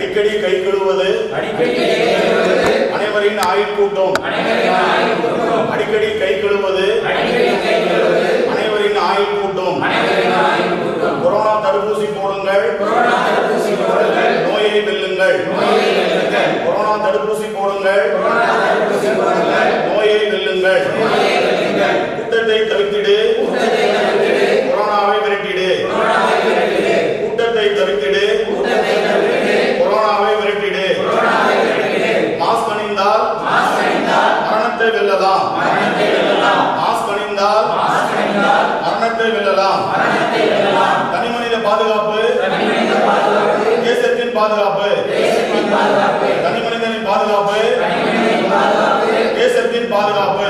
அடிக்கடி கை கழுவுவது அனைவரின் ஆயுள் கூட்டும் அடிக்கடி கை கழுவுவது அனைவரின் ஆயுள் கூட்டும் கொரோனா தடுப்பூசி போடுங்கள் நோயை வெல்லுங்கள் கொரோனா தடுப்பூசி போடுங்கள் நோயை வெல்லுங்கள் கூட்டத்தை தவிர்த்திடு கொரோனாவை விரட்டிடு கூட்டத்தை தவிர்த்திடு கொரோனாவை விரட்டிடு மாஸ்க் அணிந்தால் மரணத்தை வெல்லலாம் மாஸ்க் அணிந்தால் மரணத்தை வெல்லலாம் தனிமனித பாதுகாப்பு தேசத்தின் பாதுகாப்பு தனிமனிதனின் பாதுகாப்பு தேசத்தின் பாதுகாப்பு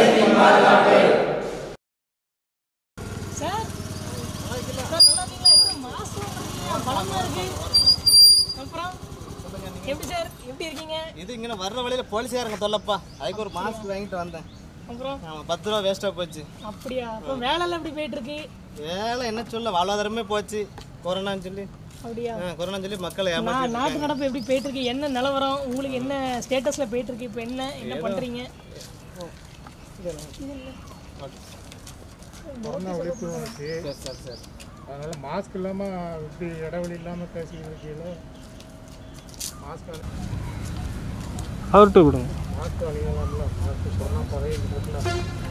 சார் சார் நல்லா இருக்கீங்களா என்ன மாசம் பலமா இருக்கு அப்புறம் எப்படி சார் எப்படி இருக்கீங்க இது இங்கே வர்ற வழியில போலீஸ்காரங்க தொல்லப்பா அதுக்கு ஒரு மாஸ்க் வாங்கிட்டு வந்தேன் அப்புறம் ஆமா பத்து ரூபா வேஸ்ட்டாக போச்சு அப்படியா அப்புறம் வேலைலாம் எப்படி போயிட்டு இருக்கு வேலை என்ன சொல்ல வாழ்வாதாரமே போச்சு கொரோனான்னு சொல்லி அப்படியா ஆ, கொரோனான்னு சொல்லி மக்களை நான் ஏமாத்தி நாட்டு நடப்பு எப்படி போயிட்டு இருக்கு என்ன நிலவரம் உங்களுக்கு என்ன ஸ்டேட்டஸ்ல போயிட்டு இருக்கு இப்போ என்ன என்ன பண்றீங்க கொரோனா விழிப்புணர்வு இருக்கு சரி சரி சரி அதனால மாஸ்க் இல்லாமல் இப்படி இடைவெளி இல்லாமல் பேசிக்கிட்டு இருக்கையில் மாஸ்க் அவர்கிட்ட கொடுங்க மாஸ்க் அணியலாம்ல மாஸ்க் கொரோனா பரவிட்டு இருக்குல்ல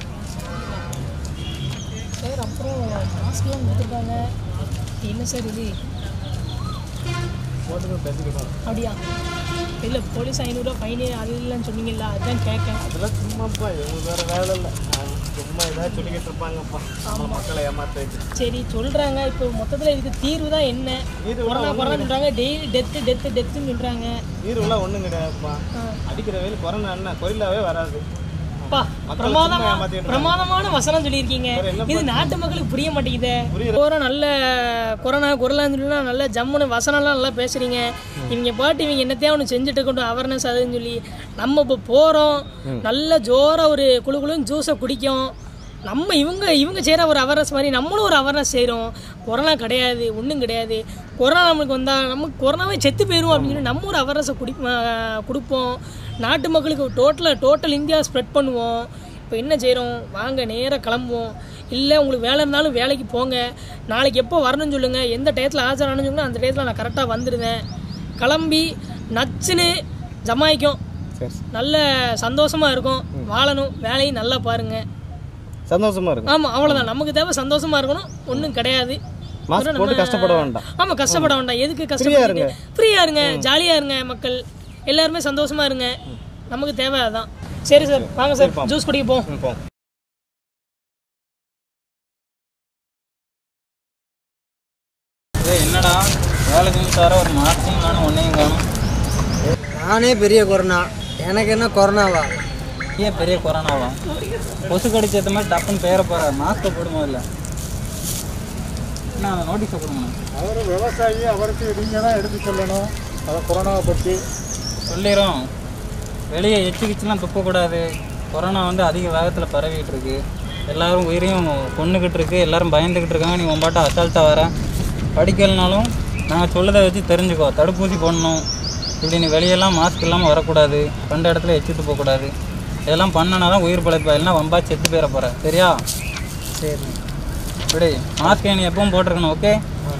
சார் அப்புறம் மாஸ்க்லாம் கொடுத்துருக்காங்க என்ன சார் இது போட்டுக்கு பேசிக்கிட்டோம் அப்படியா இல்லை போலீஸ் ஐநூறுரூவா ஃபைனு அது இல்லைன்னு சொன்னீங்கல்ல அதுதான் கேட்கேன் அதெல்லாம் சும்மாப்பா இவங்க வேற வேலை இல்லை ஆ, சும்மா ஏதாவது சொல்லிக்கிட்டு இருப்பாங்கப்பா நம்ம மக்களை ஏமாத்திட்டு சரி சொல்றாங்க இப்போ மொத்தத்துல இதுக்கு தீர்வு தான் என்ன தீர்வு கொரோனா கொரோனா சொல்றாங்க டெய்லி டெத்து டெத்து டெத்துன்னு சொல்றாங்க தீர்வுலாம் ஒன்றும் கிடையாதுப்பா அடிக்கிற வெயில் கொரோனா என்ன கொரில்லாவே வராது அப்பா மக்களை பிரமாதமா சும்மா ஏமாத்திட்டு பிரமாதமான வசனம் சொல்லியிருக்கீங்க வேற என்ன இது நாட்டு மக்களுக்கு புரிய மாட்டேங்குதே போகிற நல்ல கொரோனா கொரோனான்னு சொல்லி நல்ல ஜம்முன்னு வசனம்லாம் நல்லா பேசுறீங்க இவங்க பாட்டு இவங்க என்னத்தையும் ஒன்று செஞ்சுட்டு இருக்கட்டும் அவேர்னஸ் அதுன்னு சொல்லி நம்ம இப்போ போகிறோம் நல்ல ஜோராக ஒரு குழு குழுன்னு ஜூஸை குடிக்கும் நம்ம இவங்க இவங்க செய்கிற ஒரு அவேர்னஸ் மாதிரி நம்மளும் ஒரு அவேர்னஸ் செய்கிறோம் கொரோனா கிடையாது ஒன்றும் கிடையாது கொரோனா நம்மளுக்கு வந்தால் நமக்கு கொரோனாவே செத்து போயிடும் அப்படின்னு சொல்லி நம்ம ஒரு அவேர்னஸை குடி ஆஹ் கொடுப்போம் நாட்டு மக்களுக்கு டோட்டலாக டோட்டல் இந்தியா ஸ்ப்ரெட் பண்ணுவோம் இப்போ என்ன செய்கிறோம் வாங்க நேராக கிளம்புவோம் இல்லை உங்களுக்கு வேலை இருந்தாலும் வேலைக்கு போங்க நாளைக்கு எப்போ வரணும்னு சொல்லுங்கள் எந்த டயத்தில் ஆஜரானு சொல்லுங்கள் அந்த டயத்தில் நான் கரெக்டாக வந்துடுவேன் கிளம்பி நச்சுன்னு ஜமாய்க்கும் சரி நல்ல சந்தோஷமாக இருக்கும் வாழணும் வேலையும் நல்லா பாருங்கள் சந்தோஷமா இருக்கும் ஆமாம் அவ்வளோதான் நமக்கு தேவை சந்தோஷமாக இருக்கணும் ஒன்றும் கிடையாது மாஸ்க் போட்டு கஷ்டப்பட வேண்டாம் ஆமாம் கஷ்டப்பட வேண்டாம் எதுக்கு கஷ்டப்பட்டு ஃப்ரீயாக இருங்க ஜாலியாக இருங்க மக்கள் எல்லாருமே சந்தோஷமா இருங்க நமக்கு தேவை அதான் சரி சார் வாங்க சார் ஜூஸ் குடிக்க போவோம் ம், போ ஏய், என்னடா வேலை செஞ்சு தர ஒரு மார்க்ஸையும் காணும் ஒன்றையும் காணும் நானே பெரிய கொரோனா எனக்கு என்ன கொரோனாவா ஏன் பெரிய கொரோனாவா கொசு கடிச்சது மாதிரி டப்புன்னு பேர போகிற மாஸ்க்கை போடுமோ இல்லை என்ன அந்த நோட்டீஸை கொடுங்கண்ணா அவர் விவசாயி அவருக்கு நீங்கள் தான் எடுத்து சொல்லணும் அதை கொரோனாவை பற்றி சொல்லிடுறோம் வெளியே எச்சிக்கிச்சுலாம் துப்பக்கூடாது கொரோனா வந்து அதிக வேகத்தில் பரவிட்டு இருக்கு எல்லாரும் உயிரையும் கொண்டுக்கிட்டு இருக்கு எல்லாரும் பயந்துக்கிட்டு இருக்காங்க நீ உன்பாட்ட அசால்ட்டாக வர படிக்கலைனாலும் நாங்கள் சொல்லதை வச்சு தெரிஞ்சுக்கோ தடுப்பூசி போடணும் இப்படி நீ வெளியெல்லாம் மாஸ்க் இல்லாமல் வரக்கூடாது கண்ட இடத்துல எச்சிட்டு போகக்கூடாது இதெல்லாம் பண்ணனா தான் உயிர் பிழைப்பா இல்லைன்னா வம்பா செத்து போயிட போகிற சரியா சரி இப்படி மாஸ்க் நீ எப்பவும் போட்டிருக்கணும் ஓகே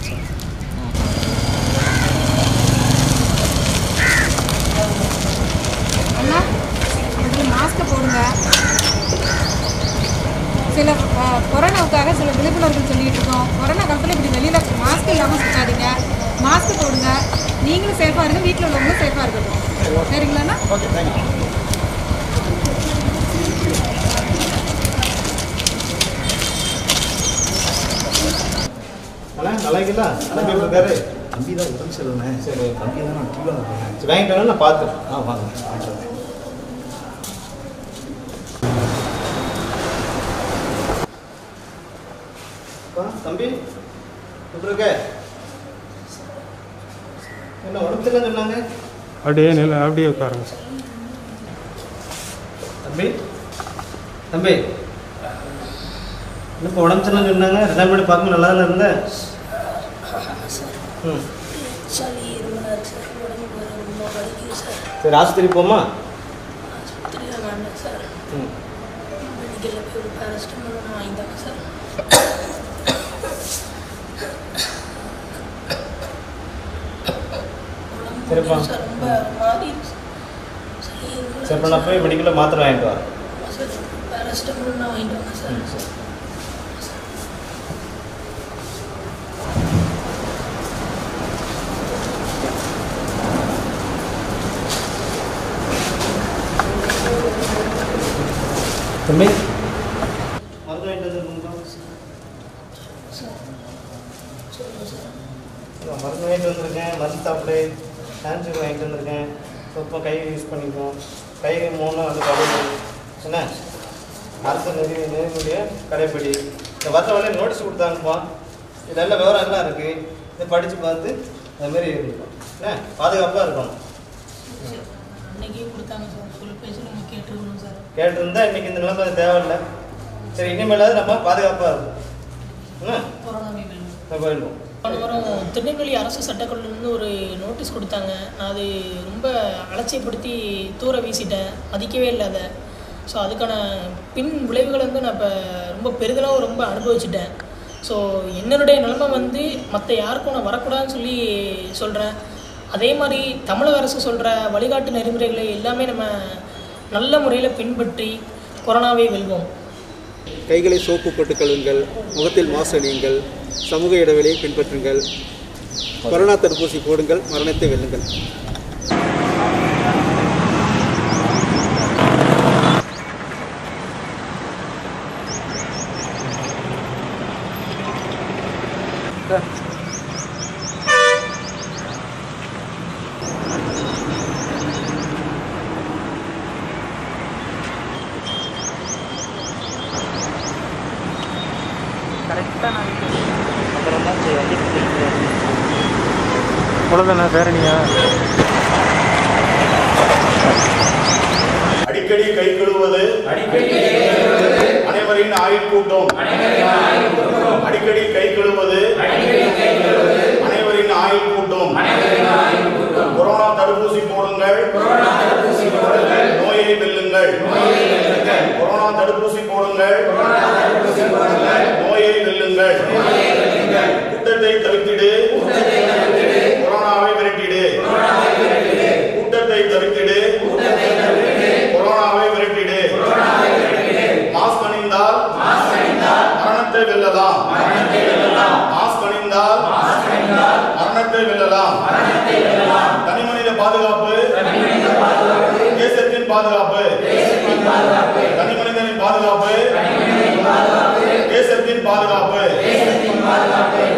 அண்ணா இப்படி மாஸ்க்கை போடுங்க சில அஹ், கொரோனாவுக்காக சில விழிப்புணர்வு சொல்லிட்டு இருக்கோம் கொரோனா காலத்தில் இப்படி வெளியில் மாஸ்க் இல்லாமல் சுத்தாதீங்க மாஸ்க் போடுங்க நீங்களும் சேஃபாக இருங்க வீட்டில் உள்ளவங்களும் சேஃபாக இருக்கட்டும் சரிங்களாண்ணா அண்ணா நல்லா இருக்கீங்களா தம்பி எப்படி இருக்காரு தம்பி தான் உடம்பு சரியில்லை சரி தம்பி தான் நான் டிவியில் சரி வாங்கிட்டு வரேன், நான் பார்த்து ஆ வாங்க வாங்கிட்டு வரேன். அப்பா, தம்பி எப்படி இருக்க என்ன உடம்பு சரியில்லைன்னு சொன்னாங்க அப்படியே நில அப்படியே உட்காருங்க சார் தம்பி தம்பி இப்போ உடம்பு சரியில்லைன்னு சொன்னாங்க ரிசல்ட் பண்ணி பார்க்கும்போது நல்லா தானே இருந்தேன் ம் சளி இருமலாக இருக்கு சார் உடம்பு ரொம்ப வலிக்குது சார் சரி ஆஸ்பத்திரி போமா ஆஸ்பத்திரியில் வேண்டாம் சார் ம் மெடிக்கலில் போய் ஒரு பேரஸ்டமால் ஒன்று வாங்கிட்டாங்க சார் உடம்பு சரிப்பா. வலிக்குது சார் ரொம்ப மாறி இருக்கு சார். சளி இருமலா சரி இப்போ நான் போய் மெடிக்கலில் மாத்திரை வாங்கிட்டு வரேன் இருக்கு சார் பேரஸ்டமால் நான் வாங்கிட்டு வாங்க சார் ம் சரி தம்பி மருந்து வாங்கிட்டு வந்துருக்கீங்களா நான் மருந்து வாங்கிட்டு வந்திருக்கேன் மருந்து சாப்பிடு சான்ஸுக்கு வாங்கிட்டு வந்திருக்கேன் சொப்பம் கை யூஸ் பண்ணிக்கோ கை மூணும் வந்து கழுவு என்ன அரசு நெறி நெறிமுறைய கடைப்பிடி இந்த வர வேலையை நோட்டீஸ் கொடுத்தாங்கப்பா இது நல்ல விவரம் எல்லாம் இருக்குது இதை படித்து பார்த்து அது மாதிரி இருக்கணும் என்ன பாதுகாப்பாக இருக்கணும் அன்னைக்கே கொடுத்தாங்க சார் சொல்லி பேசி நம்ம கேட்டுருக்கணும் சார் கேட்டிருந்தா இன்னைக்கு இந்த நிலைமை தேவையில்லை சரி இனிமேலாவது நம்ம பாதுகாப்பாக இருக்கும் என்ன கொரோனாவே வேணும் நம்ம போயிடுவோம் போன வாரம் திருநெல்வேலி அரசு சட்டக்கல்லூரிலேருந்து ஒரு நோட்டீஸ் கொடுத்தாங்க நான் அது ரொம்ப அலட்சியப்படுத்தி தூர வீசிட்டேன் மதிக்கவே இல்லை அதை ஸோ அதுக்கான பின் விளைவுகளை வந்து நான் இப்போ ரொம்ப பெரிதளவு ரொம்ப அனுபவிச்சிட்டேன் ஸோ என்னுடைய நிலைமை வந்து மற்ற யாருக்கும் நான் வரக்கூடாதுன்னு சொல்லி சொல்கிறேன் அதே மாதிரி தமிழக அரசு சொல்கிற வழிகாட்டு நெறிமுறைகளை எல்லாமே நம்ம நல்ல முறையில் பின்பற்றி கொரோனாவை வெல்வோம் கைகளை சோப்பு போட்டு கழுவுங்கள் முகத்தில் மாசு அணியுங்கள் சமூக இடைவெளியை பின்பற்றுங்கள் கொரோனா தடுப்பூசி போடுங்கள் மரணத்தை வெல்லுங்கள் அவ்வளோதானே பேரணியா அடிக்கடி கை கழுவுவது அனைவரின் ஆயுள் கூட்டம் அடிக்கடி கை கழுவுவது அனைவரின் ஆயுள் கூட்டம் கொரோனா தடுப்பூசி போடுங்கள் நோயை வெல்லுங்கள் கொரோனா தடுப்பூசி போடுங்கள் நோயை வெல்லுங்கள் கூட்டத்தை தவிர்த்திடு கொரோனாவை விரட்டிடு கூட்டத்தை தவிர்த்திடு கொரோனாவை விரட்டிடு மாஸ்க் அணிந்தால் மரணத்தை வெல்லலாம் மாஸ்க் அணிந்தால் மரணத்தை வெல்லலாம் தனிமனித பாதுகாப்பு தேசத்தின் பாதுகாப்பு தனிமனிதனின் பாதுகாப்பு தேசத்தின் பாதுகாப்பு